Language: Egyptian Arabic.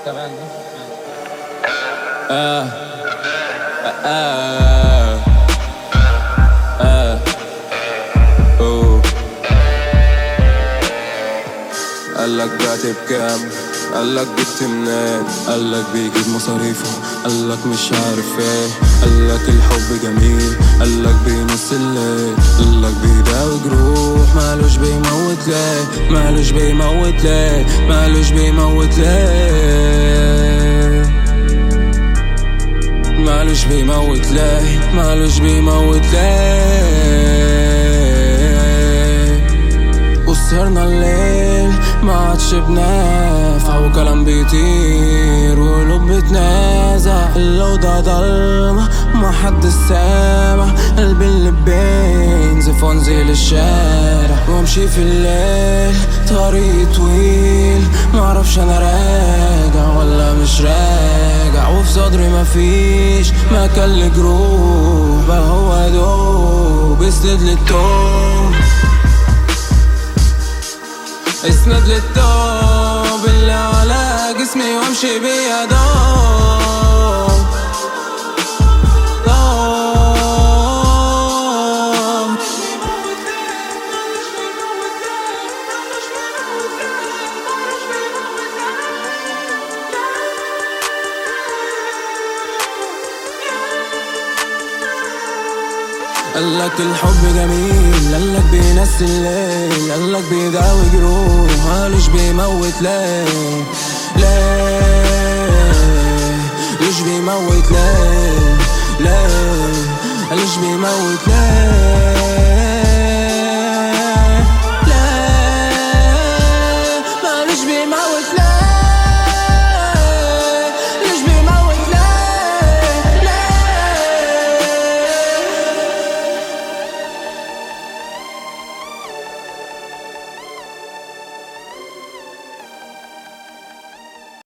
كمان آه آه آه أوه قالك بعت بكام قالك جبت منين قالك بيجيب مصاريفه قالك مش عارف ايه قالك الحب جميل قالك بينس الليل قالك بيداوي جروح مالوش بيموت ليه مالوش بيموت ليه مالوش بيموت ليه مالوش بيموت ليه مالوش بيموت ليه وسهرنا الليل ما عادش بنافع وكلام بيطير وقلوب بتنازع الأوضة ضلمة ما حد سامع قلبي اللي بينزف وانزل الشارع وامشي في الليل طريق طويل معرفش انا راجع ولا مش راجع وفي صدري مفيش مكان لجروح بقى هو دوب اسند للتوب اسند للتوب اللي على جسمي وامشي بيا دوب دوب قالك الحب جميل قالك بينسي الليل قالك بيداوي جروح مالوش بيموت ليه